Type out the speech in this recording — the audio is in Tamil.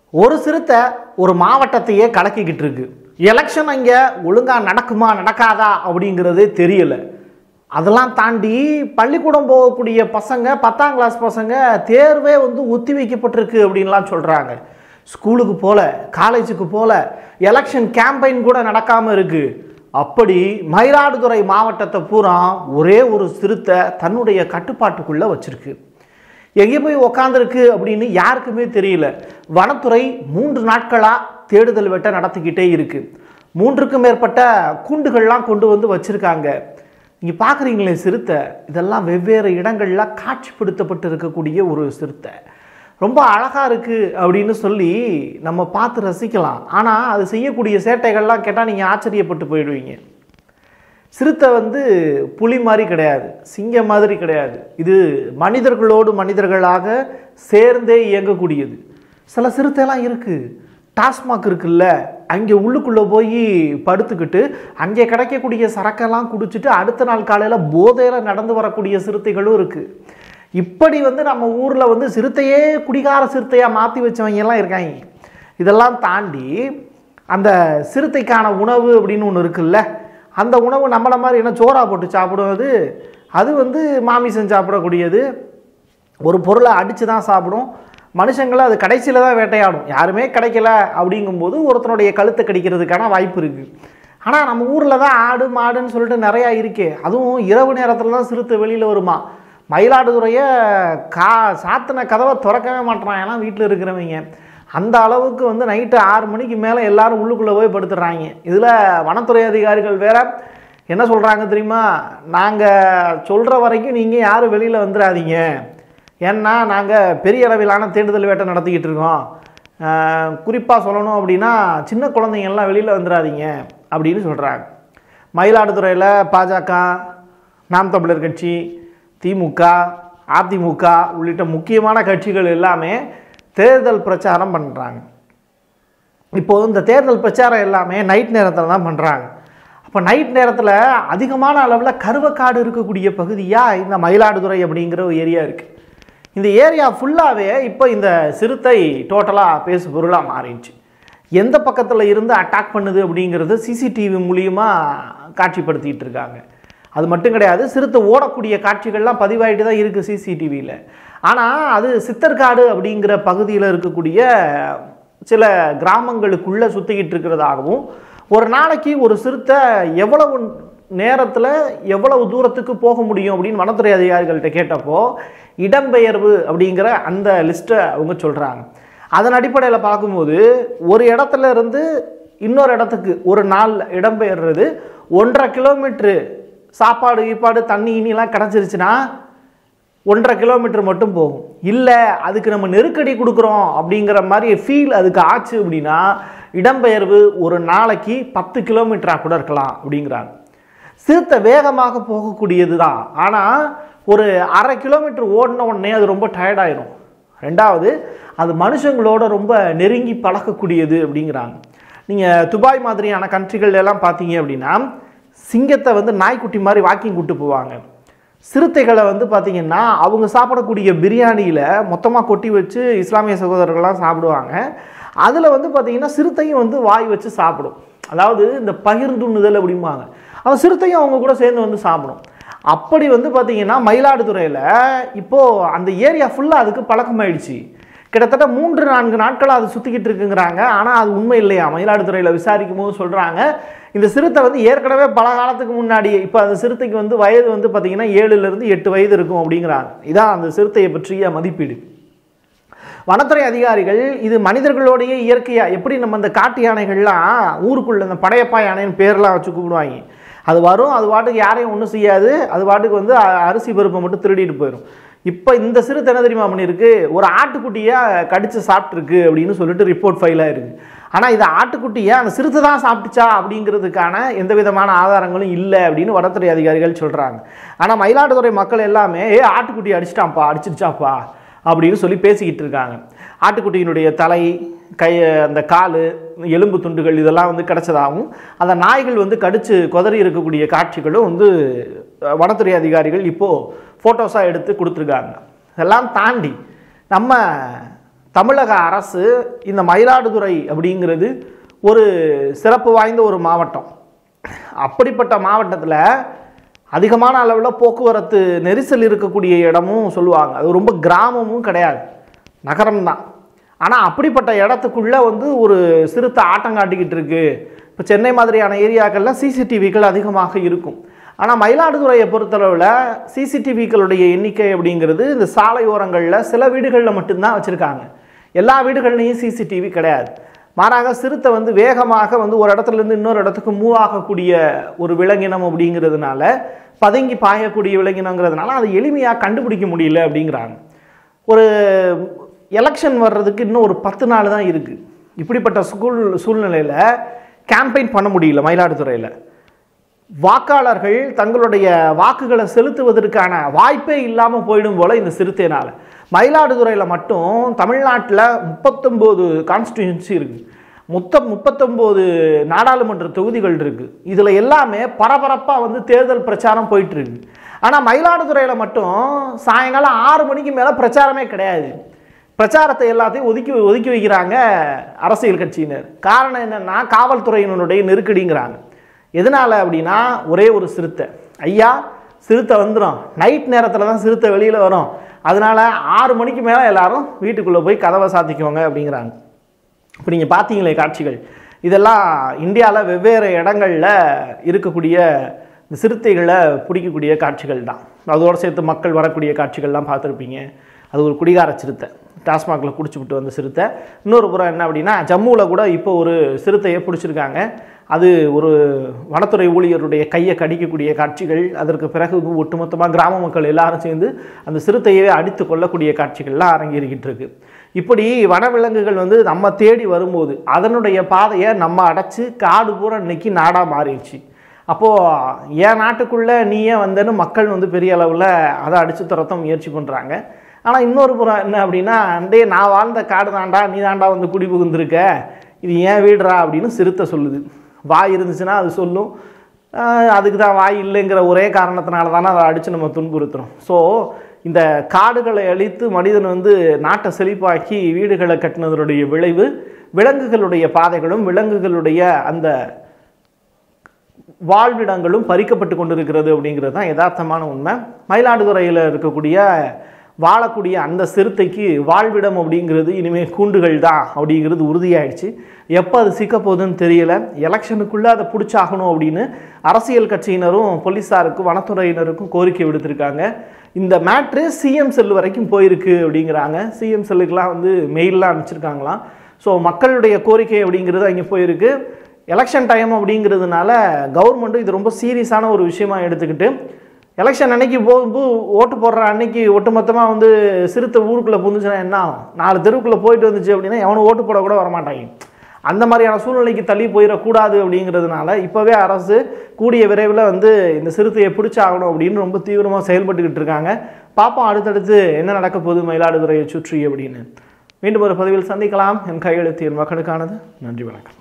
ஒரு சிறுத்தை ஒரு மாவட்டத்தையே கலக்கிக்கிட்டு இருக்கு எலெக்ஷன் அங்கே ஒழுங்காக நடக்குமா நடக்காதா அப்படிங்கிறதே தெரியல அதெல்லாம் தாண்டி பள்ளிக்கூடம் போகக்கூடிய பசங்க பத்தாம் கிளாஸ் பசங்க தேர்வே வந்து ஒத்தி வைக்கப்பட்டிருக்கு அப்படின்லாம் சொல்கிறாங்க ஸ்கூலுக்கு போல காலேஜுக்கு போல எலெக்ஷன் கேம்பெயின் கூட நடக்காமல் இருக்கு அப்படி மயிலாடுதுறை மாவட்டத்தை பூரா ஒரே ஒரு சிறுத்தை தன்னுடைய கட்டுப்பாட்டுக்குள்ளே வச்சிருக்கு எங்கே போய் உக்காந்துருக்கு அப்படின்னு யாருக்குமே தெரியல வனத்துறை மூன்று நாட்களாக தேடுதல் வேட்டை நடத்திக்கிட்டே இருக்கு மூன்றுக்கும் மேற்பட்ட கூண்டுகள்லாம் கொண்டு வந்து வச்சிருக்காங்க இங்கே பார்க்குறீங்களே சிறுத்தை இதெல்லாம் வெவ்வேறு இடங்கள்ல காட்சிப்படுத்தப்பட்டு இருக்கக்கூடிய ஒரு சிறுத்தை ரொம்ப அழகாக இருக்குது அப்படின்னு சொல்லி நம்ம பார்த்து ரசிக்கலாம் ஆனால் அது செய்யக்கூடிய சேட்டைகள்லாம் கேட்டால் நீங்கள் ஆச்சரியப்பட்டு போயிடுவீங்க சிறுத்தை வந்து புலி மாதிரி கிடையாது சிங்கம் மாதிரி கிடையாது இது மனிதர்களோடு மனிதர்களாக சேர்ந்தே இயங்கக்கூடியது சில சிறுத்தைலாம் இருக்குது டாஸ்மாக் இருக்குல்ல அங்கே உள்ளுக்குள்ளே போய் படுத்துக்கிட்டு அங்கே கிடைக்கக்கூடிய சரக்கெல்லாம் குடிச்சிட்டு அடுத்த நாள் காலையில் போதையில் நடந்து வரக்கூடிய சிறுத்தைகளும் இருக்குது இப்படி வந்து நம்ம ஊரில் வந்து சிறுத்தையே குடிகார சிறுத்தையாக மாற்றி வச்சவங்க எல்லாம் இருக்காங்க இதெல்லாம் தாண்டி அந்த சிறுத்தைக்கான உணவு அப்படின்னு ஒன்று இருக்குல்ல அந்த உணவு நம்மளை மாதிரி என்ன சோறா போட்டு சாப்பிடுவது அது வந்து மாமிசம் சாப்பிடக்கூடியது ஒரு பொருளை அடித்து தான் சாப்பிடும் மனுஷங்களை அது கடைசியில் தான் வேட்டையாடும் யாருமே கிடைக்கல அப்படிங்கும்போது ஒருத்தனுடைய கழுத்தை கடிக்கிறதுக்கான வாய்ப்பு இருக்குது ஆனால் நம்ம ஊரில் தான் ஆடு மாடுன்னு சொல்லிட்டு நிறையா இருக்கே அதுவும் இரவு நேரத்தில் தான் சிறுத்தை வெளியில் வருமா மயிலாடுதுறையை கா சாத்தின கதவை திறக்கவே மாட்டேறான் ஏன்னா வீட்டில் இருக்கிறவங்க அந்த அளவுக்கு வந்து நைட்டு ஆறு மணிக்கு மேலே எல்லாரும் உள்ளுக்குள்ளே போய் படுத்துடுறாங்க இதில் வனத்துறை அதிகாரிகள் வேற என்ன சொல்கிறாங்க தெரியுமா நாங்கள் சொல்கிற வரைக்கும் நீங்கள் யாரும் வெளியில் வந்துடாதீங்க ஏன்னா நாங்கள் பெரிய அளவிலான தேடுதல் வேட்டை நடத்திக்கிட்டு இருக்கோம் குறிப்பாக சொல்லணும் அப்படின்னா சின்ன குழந்தைங்கள்லாம் வெளியில் வந்துடாதீங்க அப்படின்னு சொல்கிறாங்க மயிலாடுதுறையில் பாஜக நாம் தமிழர் கட்சி திமுக அதிமுக உள்ளிட்ட முக்கியமான கட்சிகள் எல்லாமே தேர்தல் பிரச்சாரம் பண்ணுறாங்க இப்போது இந்த தேர்தல் பிரச்சாரம் எல்லாமே நைட் நேரத்தில் தான் பண்ணுறாங்க அப்போ நைட் நேரத்தில் அதிகமான அளவில் கருவக்காடு இருக்கக்கூடிய பகுதியாக இந்த மயிலாடுதுறை அப்படிங்கிற ஒரு ஏரியா இருக்குது இந்த ஏரியா ஃபுல்லாகவே இப்போ இந்த சிறுத்தை டோட்டலாக பேசு பொருளாக மாறிடுச்சு எந்த பக்கத்தில் இருந்து அட்டாக் பண்ணுது அப்படிங்கிறது சிசிடிவி மூலியமாக காட்சிப்படுத்திட்டு இருக்காங்க அது மட்டும் கிடையாது சிறுத்தை ஓடக்கூடிய காட்சிகள்லாம் பதிவாயிட்டு தான் இருக்குது சிசிடிவியில் ஆனால் அது சித்தர்காடு அப்படிங்கிற பகுதியில் இருக்கக்கூடிய சில கிராமங்களுக்குள்ளே சுற்றிக்கிட்டு இருக்கிறதாகவும் ஒரு நாளைக்கு ஒரு சிறுத்தை எவ்வளவு நேரத்தில் எவ்வளவு தூரத்துக்கு போக முடியும் அப்படின்னு வனத்துறை அதிகாரிகள்கிட்ட கேட்டப்போ இடம்பெயர்வு அப்படிங்கிற அந்த லிஸ்ட்டை அவங்க சொல்கிறாங்க அதன் அடிப்படையில் பார்க்கும்போது ஒரு இடத்துல இருந்து இன்னொரு இடத்துக்கு ஒரு நாள் இடம்பெயர்றது ஒன்றரை கிலோமீட்ரு சாப்பாடு கீப்பாடு தண்ணி இனிலாம் கிடச்சிருச்சுன்னா ஒன்றரை கிலோமீட்டர் மட்டும் போகும் இல்லை அதுக்கு நம்ம நெருக்கடி கொடுக்குறோம் அப்படிங்கிற மாதிரி ஃபீல் அதுக்கு ஆச்சு அப்படின்னா இடம்பெயர்வு ஒரு நாளைக்கு பத்து கிலோமீட்டராக கூட இருக்கலாம் அப்படிங்கிறாங்க சிறுத்தை வேகமாக போகக்கூடியது தான் ஆனால் ஒரு அரை கிலோமீட்டர் ஓடின உடனே அது ரொம்ப டயர்டாயிரும் ரெண்டாவது அது மனுஷங்களோட ரொம்ப நெருங்கி பழக்கக்கூடியது அப்படிங்கிறாங்க நீங்கள் துபாய் மாதிரியான கண்ட்ரிகள் எல்லாம் பார்த்தீங்க அப்படின்னா சிங்கத்தை வந்து நாய்க்குட்டி மாதிரி வாக்கிங் கூட்டு போவாங்க சிறுத்தைகளை வந்து பார்த்திங்கன்னா அவங்க சாப்பிடக்கூடிய பிரியாணியில் மொத்தமாக கொட்டி வச்சு இஸ்லாமிய சகோதரர்கள்லாம் சாப்பிடுவாங்க அதில் வந்து பார்த்திங்கன்னா சிறுத்தையும் வந்து வாய் வச்சு சாப்பிடும் அதாவது இந்த பகிர்ந்துண்ணுதல் அப்படிம்பாங்க அந்த சிறுத்தையும் அவங்க கூட சேர்ந்து வந்து சாப்பிடும் அப்படி வந்து பார்த்திங்கன்னா மயிலாடுதுறையில் இப்போது அந்த ஏரியா ஃபுல்லாக அதுக்கு பழக்கமாயிடுச்சு கிட்டத்தட்ட மூன்று நான்கு நாட்களாக அது சுற்றிக்கிட்டு இருக்குங்கிறாங்க ஆனால் அது உண்மை இல்லையா மயிலாடுதுறையில் விசாரிக்கும் போது சொல்கிறாங்க இந்த சிறுத்தை வந்து ஏற்கனவே பல காலத்துக்கு முன்னாடி இப்போ அந்த சிறுத்தைக்கு வந்து வயது வந்து பார்த்திங்கன்னா ஏழுலேருந்து எட்டு வயது இருக்கும் அப்படிங்கிறாங்க இதான் அந்த சிறுத்தையை பற்றிய மதிப்பீடு வனத்துறை அதிகாரிகள் இது மனிதர்களோடைய இயற்கையாக எப்படி நம்ம இந்த காட்டு யானைகள்லாம் ஊருக்குள்ள இந்த படையப்பா யானைன்னு பேர்லாம் வச்சு கூப்பிடுவாங்க அது வரும் அது பாட்டுக்கு யாரையும் ஒன்றும் செய்யாது அது பாட்டுக்கு வந்து அ- அரிசி பருப்பை மட்டும் திருடிட்டு போயிடும் இப்போ இந்த சிறுத்தை என்ன தெரியுமா பண்ணியிருக்கு ஒரு ஆட்டுக்குட்டியாக கடிச்சு சாப்பிட்ருக்கு அப்படின்னு சொல்லிட்டு ரிப்போர்ட் ஃபைல் ஆயிருக்கு ஆனால் இது ஆட்டுக்குட்டியை அந்த சிறுத்தை தான் சாப்பிட்டுச்சா அப்படிங்கிறதுக்கான எந்த விதமான ஆதாரங்களும் இல்லை அப்படின்னு வனத்துறை அதிகாரிகள் சொல்கிறாங்க ஆனால் மயிலாடுதுறை மக்கள் எல்லாமே ஏ ஆட்டுக்குட்டி அடிச்சிட்டான்ப்பா அடிச்சிருச்சாப்பா அப்படின்னு சொல்லி பேசிக்கிட்டு இருக்காங்க ஆட்டுக்குட்டியினுடைய தலை கை அந்த கால் எலும்பு துண்டுகள் இதெல்லாம் வந்து கிடைச்சதாகவும் அந்த நாய்கள் வந்து கடிச்சு குதறி இருக்கக்கூடிய காட்சிகளும் வந்து அஹ், வனத்துறை அதிகாரிகள் இப்போது ஃபோட்டோஸாக எடுத்து கொடுத்துருக்காங்க இதெல்லாம் தாண்டி நம்ம தமிழக அரசு இந்த மயிலாடுதுறை அப்படிங்கிறது ஒரு சிறப்பு வாய்ந்த ஒரு மாவட்டம் அப்படிப்பட்ட மாவட்டத்தில் அதிகமான அளவில் போக்குவரத்து நெரிசல் இருக்கக்கூடிய இடமும் சொல்லுவாங்க அது ரொம்ப கிராமமும் கிடையாது நகரம்தான் ஆனால் அப்படிப்பட்ட இடத்துக்குள்ளே வந்து ஒரு சிறுத்தை ஆட்டம் காட்டிக்கிட்டு இருக்கு இப்போ சென்னை மாதிரியான ஏரியாக்களில் சிசிடிவிகள் அதிகமாக இருக்கும் ஆனால் மயிலாடுதுறையை பொறுத்தளவில் சிசிடிவிகளுடைய எண்ணிக்கை அப்படிங்கிறது இந்த சாலையோரங்களில் சில வீடுகளில் மட்டும்தான் வச்சுருக்காங்க எல்லா வீடுகள்லையும் சிசிடிவி கிடையாது மாறாக சிறுத்தை வந்து வேகமாக வந்து ஒரு இடத்துலேருந்து இன்னொரு இடத்துக்கு மூவ் ஆகக்கூடிய ஒரு விலங்கினம் அப்படிங்கிறதுனால பதுங்கி பாயக்கூடிய விலங்கினங்கிறதுனால அதை எளிமையாக கண்டுபிடிக்க முடியல அப்படிங்கிறாங்க ஒரு எலெக்ஷன் வர்றதுக்கு இன்னும் ஒரு பத்து நாள் தான் இருக்குது இப்படிப்பட்ட ஸ்கூல் சூழ்நிலையில் கேம்பெயின் பண்ண முடியல மயிலாடுதுறையில் வாக்காளர்கள் தங்களுடைய வாக்குகளை செலுத்துவதற்கான வாய்ப்பே இல்லாமல் போயிடும் போல இந்த சிறுத்தையினால் மயிலாடுதுறையில் மட்டும் தமிழ்நாட்டில் முப்பத்தொம்போது கான்ஸ்டியூன்சி இருக்குது மொத்தம் முப்பத்தொம்போது நாடாளுமன்ற தொகுதிகள் இருக்குது இதில் எல்லாமே பரபரப்பாக வந்து தேர்தல் பிரச்சாரம் போயிட்டுருக்கு ஆனால் மயிலாடுதுறையில் மட்டும் சாயங்காலம் ஆறு மணிக்கு மேலே பிரச்சாரமே கிடையாது பிரச்சாரத்தை எல்லாத்தையும் ஒதுக்கி ஒதுக்கி வைக்கிறாங்க அரசியல் கட்சியினர் காரணம் என்னென்னா காவல்துறையினருடைய நெருக்கடிங்கிறாங்க எதனால் அப்படின்னா ஒரே ஒரு சிறுத்தை ஐயா சிறுத்தை வந்துடும் நைட் நேரத்தில் தான் சிறுத்தை வெளியில் வரும் அதனால் ஆறு மணிக்கு மேலே எல்லாரும் வீட்டுக்குள்ளே போய் கதவை சாத்திக்குவாங்க அப்படிங்கிறாங்க இப்போ நீங்கள் பார்த்தீங்களே காட்சிகள் இதெல்லாம் இந்தியாவில் வெவ்வேறு இடங்களில் இருக்கக்கூடிய இந்த சிறுத்தைகளை பிடிக்கக்கூடிய காட்சிகள் தான் அதோடு சேர்த்து மக்கள் வரக்கூடிய காட்சிகள்லாம் பார்த்துருப்பீங்க அது ஒரு குடிகார சிறுத்தை டாஸ்மாகில் குடிச்சுவிட்டு வந்த சிறுத்தை இன்னொரு புறம் என்ன அப்படின்னா ஜம்முவில் கூட இப்போ ஒரு சிறுத்தையை பிடிச்சிருக்காங்க அது ஒரு வனத்துறை ஊழியருடைய கையை கடிக்கக்கூடிய காட்சிகள் அதற்கு பிறகு ஒட்டுமொத்தமாக கிராம மக்கள் எல்லாரும் சேர்ந்து அந்த சிறுத்தையை அடித்து கொள்ளக்கூடிய காட்சிகள்லாம் அரங்கேறிக்கிட்டு இருக்கு இப்படி வனவிலங்குகள் வந்து நம்ம தேடி வரும்போது அதனுடைய பாதையை நம்ம அடைச்சி காடு பூரா இன்னைக்கு நாடாக மாறிடுச்சு அப்போது என் நாட்டுக்குள்ளே நீயே வந்தேன்னு மக்கள் வந்து பெரிய அளவில் அதை அடித்து துரத்த முயற்சி பண்ணுறாங்க ஆனால் இன்னொரு புறம் என்ன அப்படின்னா டே நான் வாழ்ந்த காடு தாண்டா நீ தாண்டா வந்து குடி புகுந்திருக்க இது ஏன் வீடுறா அப்படின்னு சிறுத்தை சொல்லுது வாய் இருந்துச்சுன்னா அது சொல்லும் ஆஹ் அதுக்கு தான் வாய் இல்லைங்கிற ஒரே காரணத்தினால தானே அதை அடித்து நம்ம துன்புறுத்துறோம் ஸோ இந்த காடுகளை அழித்து மனிதன் வந்து நாட்டை செழிப்பாக்கி வீடுகளை கட்டினதனுடைய விளைவு விலங்குகளுடைய பாதைகளும் விலங்குகளுடைய அந்த வாழ்விடங்களும் பறிக்கப்பட்டு கொண்டிருக்கிறது அப்படிங்கிறது தான் யதார்த்தமான உண்மை மயிலாடுதுறையில் இருக்கக்கூடிய வாழக்கூடிய அந்த சிறுத்தைக்கு வாழ்விடம் அப்படிங்கிறது இனிமேல் கூண்டுகள் தான் அப்படிங்கிறது உறுதியாயிடுச்சு எப்போ அது சிக்க போகுதுன்னு தெரியல எலெக்ஷனுக்குள்ளே அதை பிடிச்சாகணும் அப்படின்னு அரசியல் கட்சியினரும் போலீஸாருக்கும் வனத்துறையினருக்கும் கோரிக்கை விடுத்திருக்காங்க இந்த மேட்ரு சிஎம் செல் வரைக்கும் போயிருக்கு அப்படிங்கிறாங்க சிஎம் செல்லுக்கெலாம் வந்து மெயிலெலாம் அனுப்பிச்சிருக்காங்களாம் ஸோ மக்களுடைய கோரிக்கை அப்படிங்கிறது அங்கே போயிருக்கு எலெக்ஷன் டைம் அப்படிங்கிறதுனால கவர்மெண்ட்டும் இது ரொம்ப சீரியஸான ஒரு விஷயமா எடுத்துக்கிட்டு எலெக்ஷன் அன்னைக்கு போகும்போது ஓட்டு போடுற அன்னைக்கு ஒட்டுமொத்தமாக வந்து சிறுத்தை ஊருக்குள்ளே புந்துச்சுன்னா என்ன ஆகும் நாலு தெருவுக்குள்ளே போயிட்டு வந்துச்சு அப்படின்னா எவனும் ஓட்டு போட கூட வரமாட்டாங்க அந்த மாதிரியான சூழ்நிலைக்கு தள்ளி போயிடக்கூடாது அப்படிங்கிறதுனால இப்போவே அரசு கூடிய விரைவில் வந்து இந்த சிறுத்தையை பிடிச்சாகணும் அப்படின்னு ரொம்ப தீவிரமாக செயல்பட்டுக்கிட்டு இருக்காங்க பார்ப்போம் அடுத்தடுத்து என்ன நடக்க போகுது மயிலாடுதுறையை சுற்றி அப்படின்னு மீண்டும் ஒரு பதிவில் சந்திக்கலாம் என் கையெழுத்து என் மக்களுக்கானது நன்றி வணக்கம்